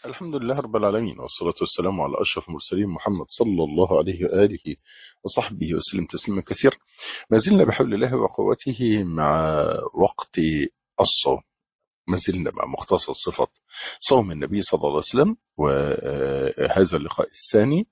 الحمد لله رب العالمين والصلاة والسلام على أشرف المرسلين محمد صلى الله عليه وآله وصحبه وسلم تسليما كثيرا ما زلنا بحول الله وقوته مع وقت الصوم ما زلنا مع مختصر صفة صوم النبي صلى الله عليه وسلم وهذا اللقاء الثاني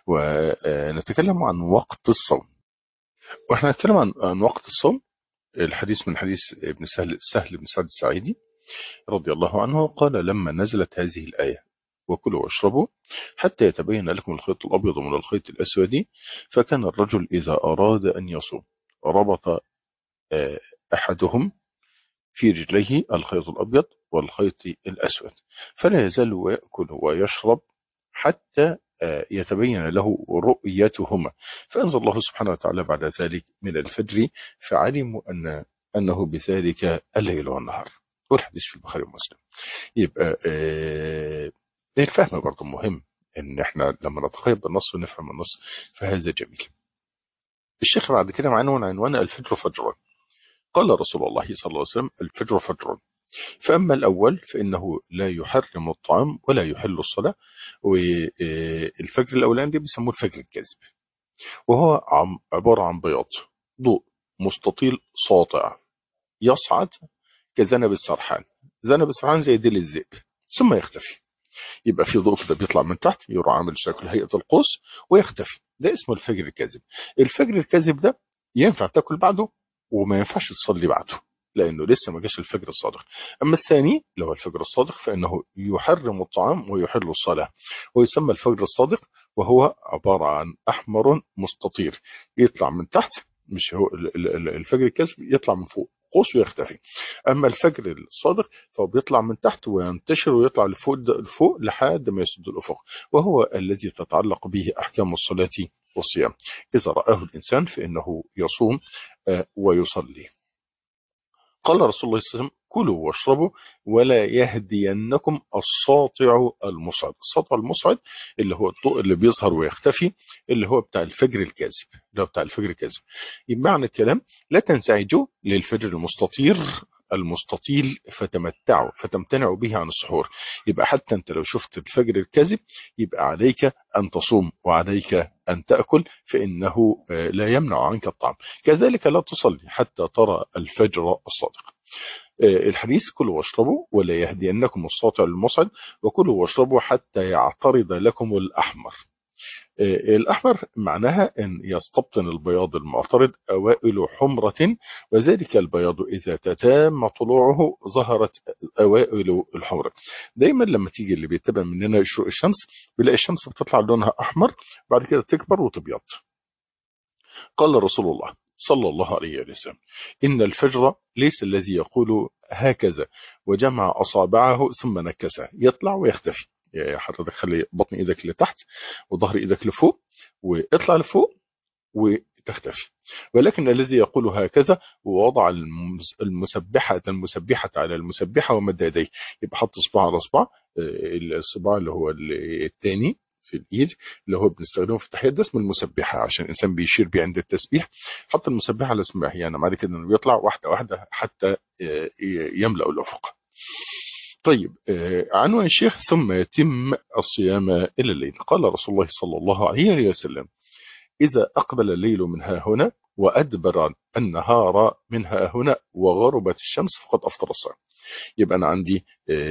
ونتكلم عن وقت الصوم واحنا نتكلم عن عن وقت الصوم الحديث من حديث ابن سهل سهل بن سعد السعيدي رضي الله عنه قال لما نزلت هذه الآية وكلوا واشربوا حتى يتبين لكم الخيط الأبيض من الخيط الأسود فكان الرجل إذا أراد أن يصوم ربط أحدهم في رجليه الخيط الأبيض والخيط الأسود فلا يزال ويأكل ويشرب حتى يتبين له رؤيتهما فأنزل الله سبحانه وتعالى بعد ذلك من الفجر فعلموا أن أنه بذلك الليل والنهار والحديث في البخاري ومسلم يبقى آه الفهم برضه مهم ان احنا لما نتقيد بالنص ونفهم النص فهذا جميل الشيخ بعد كده معانا من عنوان الفجر فجر قال رسول الله صلى الله عليه وسلم الفجر فجر فأما الأول فإنه لا يحرم الطعام ولا يحل الصلاة والفجر الأولاني دي بيسموه الفجر الكاذب وهو عبارة عن بياض ضوء مستطيل ساطع يصعد كذنب السرحان ذنب السرحان زي ديل الذئب ثم يختفي يبقى في ضوء كده بيطلع من تحت يروح عامل شكل هيئة القوس ويختفي ده اسمه الفجر الكاذب الفجر الكاذب ده ينفع تاكل بعده وما ينفعش تصلي بعده لانه لسه ما جاش الفجر الصادق اما الثاني اللي هو الفجر الصادق فانه يحرم الطعام ويحل الصلاه ويسمى الفجر الصادق وهو عباره عن احمر مستطير يطلع من تحت مش هو الفجر الكاذب يطلع من فوق قوس ويختفي اما الفجر الصادق فهو بيطلع من تحت وينتشر ويطلع لفوق لفوق لحد ما يسد الافق وهو الذي تتعلق به احكام الصلاه والصيام اذا راه الانسان فانه يصوم ويصلي قال رسول الله صلى الله عليه وسلم كلوا واشربوا ولا يهدينكم الساطع المصعد الساطع المصعد اللي هو الضوء اللي بيظهر ويختفي اللي هو بتاع الفجر الكاذب اللي هو بتاع الفجر الكاذب معنى الكلام لا تنزعجوا للفجر المستطير المستطيل فتمتعوا فتمتنعوا به عن السحور يبقى حتى انت لو شفت الفجر الكاذب يبقى عليك ان تصوم وعليك ان تأكل فإنه لا يمنع عنك الطعام كذلك لا تصلي حتى ترى الفجر الصادق الحديث كلوا واشربوا ولا يهدينكم الساطع المصعد وكلوا واشربوا حتى يعترض لكم الأحمر الأحمر معناها أن يستبطن البياض المعترض أوائل حمرة وذلك البياض إذا تتام طلوعه ظهرت أوائل الحمرة دايما لما تيجي اللي بيتبع مننا شروق الشمس بيلاقي الشمس بتطلع لونها أحمر بعد كده تكبر وتبيض قال رسول الله صلى الله عليه وسلم إن الفجر ليس الذي يقول هكذا وجمع أصابعه ثم نكسه يطلع ويختفي يعني حضرتك خلي بطن ايدك لتحت وظهر ايدك لفوق واطلع لفوق وتختفي ولكن الذي يقول هكذا ووضع المسبحة المسبحة على المسبحة ومد يديه يبقى حط صباع على صباع الصباع اللي هو الثاني في الايد اللي هو بنستخدمه في التحيات ده اسمه المسبحه عشان الانسان بيشير بيه عند التسبيح حط المسبحه على اسمها يعني بعد كده انه بيطلع واحده واحده حتى يملا الافق طيب عنوان الشيخ ثم يتم الصيام إلى الليل قال رسول الله صلى الله عليه وسلم إذا أقبل الليل من ها هنا وأدبر النهار من ها هنا وغربت الشمس فقد أفطر الصائم يبقى أنا عندي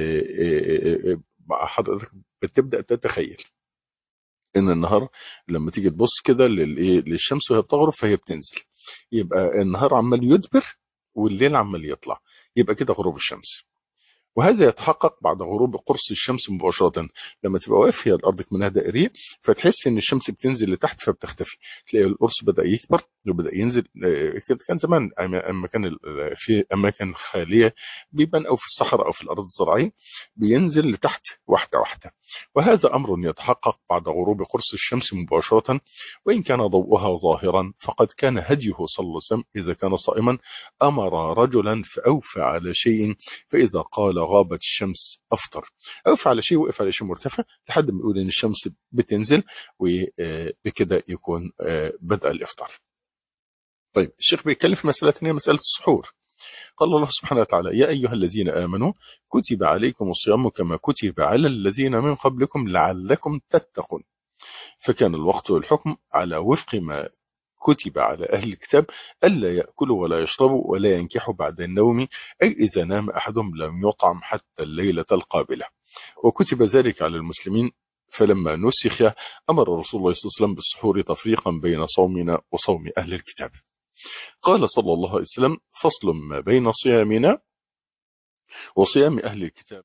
حضرتك بتبدأ تتخيل ان النهار لما تيجي تبص كده للشمس وهي بتغرب فهي بتنزل يبقى النهار عمال يدبر والليل عمال يطلع يبقى كده غروب الشمس وهذا يتحقق بعد غروب قرص الشمس مباشرة لما تبقى واقف هي الأرض منها دائرية فتحس إن الشمس بتنزل لتحت فبتختفي تلاقي القرص بدأ يكبر وبدأ ينزل كان زمان أما كان في أماكن خالية بيبان أو في الصحراء أو في الأرض الزراعية بينزل لتحت واحدة واحدة وهذا أمر يتحقق بعد غروب قرص الشمس مباشرة وإن كان ضوءها ظاهرا فقد كان هديه صلى الله عليه وسلم إذا كان صائما أمر رجلا فأوفى على شيء فإذا قال غابت الشمس أفطر أوفى على شيء وقف على شيء مرتفع لحد ما يقول إن الشمس بتنزل وبكده يكون بدأ الإفطار طيب الشيخ بيتكلم في مسألة هي مسألة السحور قال الله سبحانه وتعالى يا أيها الذين آمنوا كتب عليكم الصيام كما كتب على الذين من قبلكم لعلكم تتقون فكان الوقت والحكم على وفق ما كتب على أهل الكتاب ألا يأكلوا ولا يشربوا ولا ينكحوا بعد النوم أي إذا نام أحدهم لم يطعم حتى الليلة القابلة وكتب ذلك على المسلمين فلما نسخ أمر رسول الله صلى الله عليه وسلم بالسحور تفريقا بين صومنا وصوم أهل الكتاب قال صلى الله عليه وسلم فصل ما بين صيامنا وصيام أهل الكتاب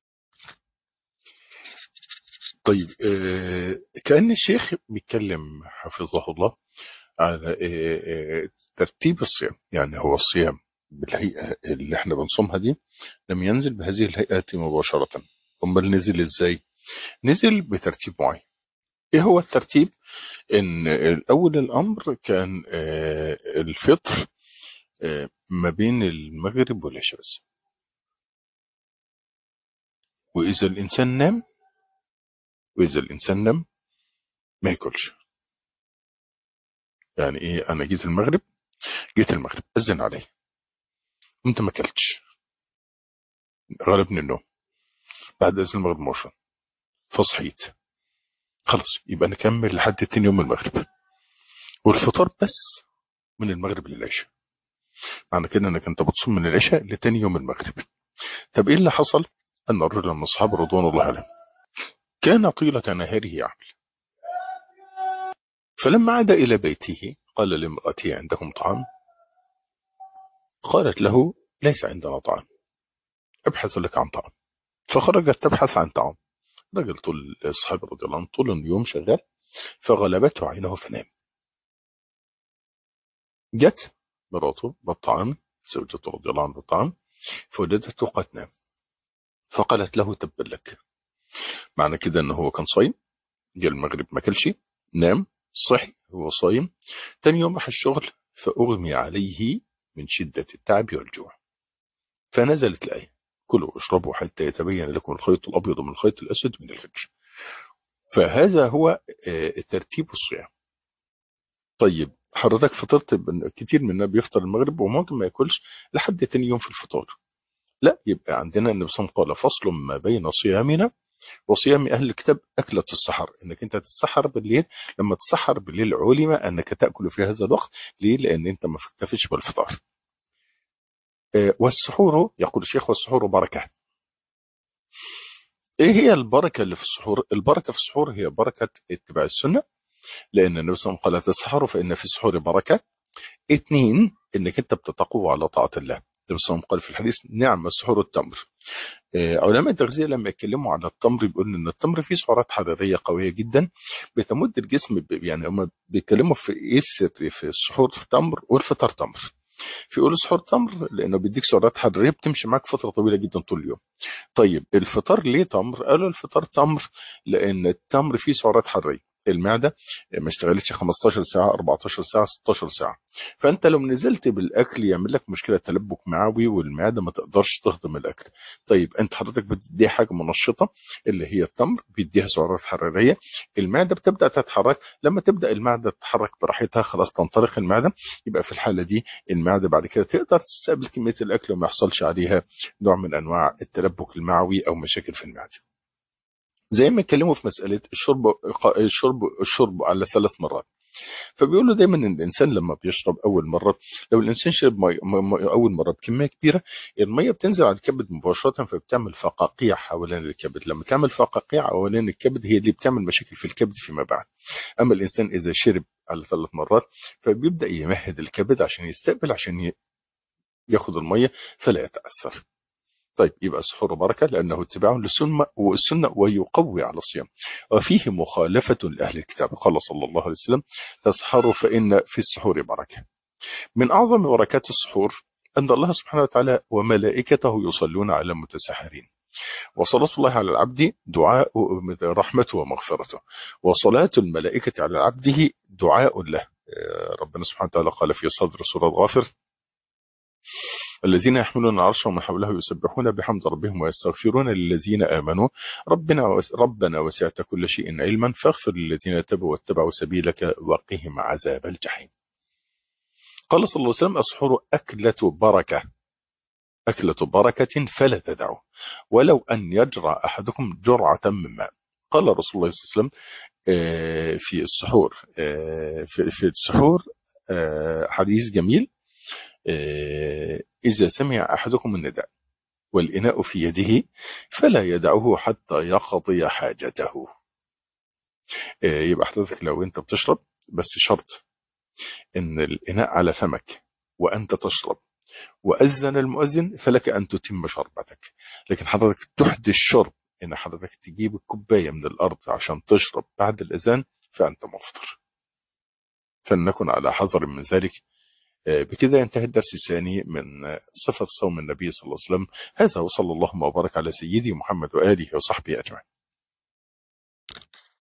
طيب كأن الشيخ بيتكلم حفظه الله على ترتيب الصيام يعني هو الصيام بالهيئة اللي احنا بنصومها دي لم ينزل بهذه الهيئات مباشرة امال نزل ازاي نزل بترتيب معين ايه هو الترتيب ان اول الامر كان الفطر ما بين المغرب والعشاء بس واذا الانسان نام واذا الانسان نام ما ياكلش يعني ايه انا جيت المغرب جيت المغرب اذن علي انت ما اكلتش غلبني النوم بعد اذن المغرب موشن فصحيت خلاص يبقى نكمل لحد تاني يوم المغرب والفطار بس من المغرب للعشاء معنى كده انك انت بتصوم من العشاء لتاني يوم المغرب طب ايه اللي حصل ان الرجل من اصحاب رضوان الله عليهم كان طيلة نهاره يعمل فلما عاد الى بيته قال لامرأته عندكم طعام قالت له ليس عندنا طعام ابحث لك عن طعام فخرجت تبحث عن طعام رجل طول الصحابة رضي الله عنه طول اليوم شغال فغلبته عينه فنام جت مراته بالطعام زوجته رضي الله عنها بالطعام فوجدته قد نام فقالت له تبا لك معنى كده ان هو كان صايم جاء المغرب ما كلش نام صحي هو صايم تاني يوم راح الشغل فأغمي عليه من شدة التعب والجوع فنزلت الآية كلوا واشربوا حتى يتبين لكم الخيط الأبيض من الخيط الأسود من الفجر فهذا هو ترتيب الصيام طيب حضرتك فطرت كتير منا بيفطر المغرب وممكن ما ياكلش لحد تاني يوم في الفطار لا يبقى عندنا النبي صلى الله عليه وسلم قال فصل ما بين صيامنا وصيام أهل الكتاب أكلة السحر إنك أنت تتسحر بالليل لما تسحر بالليل علم أنك تأكل في هذا الوقت ليه لأن أنت ما تكتفيش بالفطار والسحور يقول الشيخ والسحور بركة ايه هي البركة اللي في السحور البركة في السحور هي بركة اتباع السنة لان النبي صلى الله عليه وسلم قال تسحروا فان في السحور بركة اثنين انك انت بتتقوى على طاعة الله النبي صلى الله عليه وسلم قال في الحديث نعم السحور التمر علماء التغذية لما يتكلموا على التمر بيقولوا ان التمر فيه سعرات حرارية قوية جدا بتمد الجسم يعني هم بيتكلموا في ايه في السحور في تمر والفطار تمر في يقول سحور تمر لانه بيديك سعرات حراريه بتمشي معاك فتره طويله جدا طول اليوم طيب الفطار ليه تمر قالوا الفطار تمر لان التمر فيه سعرات حراريه المعده ما اشتغلتش 15 ساعه 14 ساعه 16 ساعه فانت لو نزلت بالاكل يعمل لك مشكله تلبك معوي والمعده ما تقدرش تهضم الاكل طيب انت حضرتك بتديها حاجه منشطه اللي هي التمر بيديها سعرات حراريه المعده بتبدا تتحرك لما تبدا المعده تتحرك براحتها خلاص تنطلق المعده يبقى في الحاله دي المعده بعد كده تقدر تستقبل كميه الاكل وما يحصلش عليها نوع من انواع التلبك المعوي او مشاكل في المعده زي ما اتكلموا في مسألة الشرب الشرب الشرب على ثلاث مرات فبيقولوا دايما ان الانسان لما بيشرب اول مره لو الانسان شرب مي اول مره بكميه كبيره الميه بتنزل على الكبد مباشره فبتعمل فقاقيع حوالين الكبد لما تعمل فقاقيع حوالين الكبد هي اللي بتعمل مشاكل في الكبد فيما بعد اما الانسان اذا شرب على ثلاث مرات فبيبدا يمهد الكبد عشان يستقبل عشان ياخد الميه فلا يتاثر طيب يبقى السحور بركة لأنه اتباع للسنة والسنة ويقوي على الصيام وفيه مخالفة لأهل الكتاب قال صلى الله عليه وسلم تسحروا فإن في السحور بركة من أعظم بركات السحور أن الله سبحانه وتعالى وملائكته يصلون على المتسحرين وصلاة الله على العبد دعاء رحمته ومغفرته وصلاة الملائكة على عبده دعاء له ربنا سبحانه وتعالى قال في صدر سورة غافر الذين يحملون العرش ومن حوله يسبحون بحمد ربهم ويستغفرون للذين آمنوا ربنا ربنا وسعت كل شيء علما فاغفر للذين تبوا واتبعوا سبيلك وقهم عذاب الجحيم قال صلى الله عليه وسلم السحور أكلة بركة أكلة بركة فلا تدعه ولو أن يجرى أحدكم جرعة من ماء قال رسول الله صلى الله عليه وسلم في السحور في السحور حديث جميل إذا سمع أحدكم النداء والإناء في يده فلا يدعه حتى يقضي حاجته يبقى حضرتك لو انت بتشرب بس شرط ان الإناء على فمك وأنت تشرب وأذن المؤذن فلك أن تتم شربتك لكن حضرتك تحدث الشرب إن حضرتك تجيب الكوباية من الأرض عشان تشرب بعد الأذان فأنت مفطر فلنكن على حذر من ذلك بكده ينتهي الدرس الثاني من صفة صوم النبي صلى الله عليه وسلم هذا وصلى الله وبارك على سيدي محمد وآله وصحبه أجمعين